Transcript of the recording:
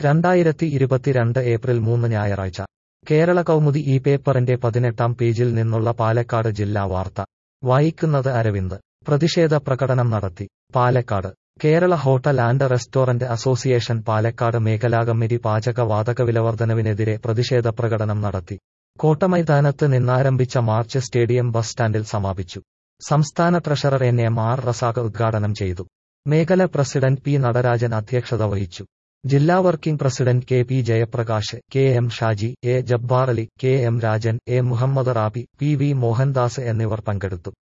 രണ്ടായിരത്തി ഇരുപത്തിരണ്ട് ഏപ്രിൽ മൂന്ന് ഞായറാഴ്ച കേരള കൗമുദി ഈ പേപ്പറിന്റെ പതിനെട്ടാം പേജിൽ നിന്നുള്ള പാലക്കാട് ജില്ലാ വാർത്ത വായിക്കുന്നത് അരവിന്ദ് പ്രതിഷേധ പ്രകടനം നടത്തി Palakkad Kerala hotel and restaurant association Palakkad മേഖലാ കമ്മിറ്റി പാചക വാതക വിലവർദ്ധനവിനെതിരെ പ്രതിഷേധ പ്രകടനം നടത്തി കോട്ടമൈതാനത്ത് നിന്നാരംഭിച്ച മാർച്ച് സ്റ്റേഡിയം ബസ് സ്റ്റാൻഡിൽ സമാപിച്ചു സംസ്ഥാന treasurer N M R Razak ഉദ്ഘാടനം ചെയ്തു മേഖല പ്രസിഡന്റ് പി നടരാജൻ അധ്യക്ഷത വഹിച്ചു ജില്ലാ working president K P Jayaprakash K M Shaji A Jabbar Ali K M Rajan A Muhammad Rabi P V Mohandas എന്നിവർ പങ്കെടുത്തു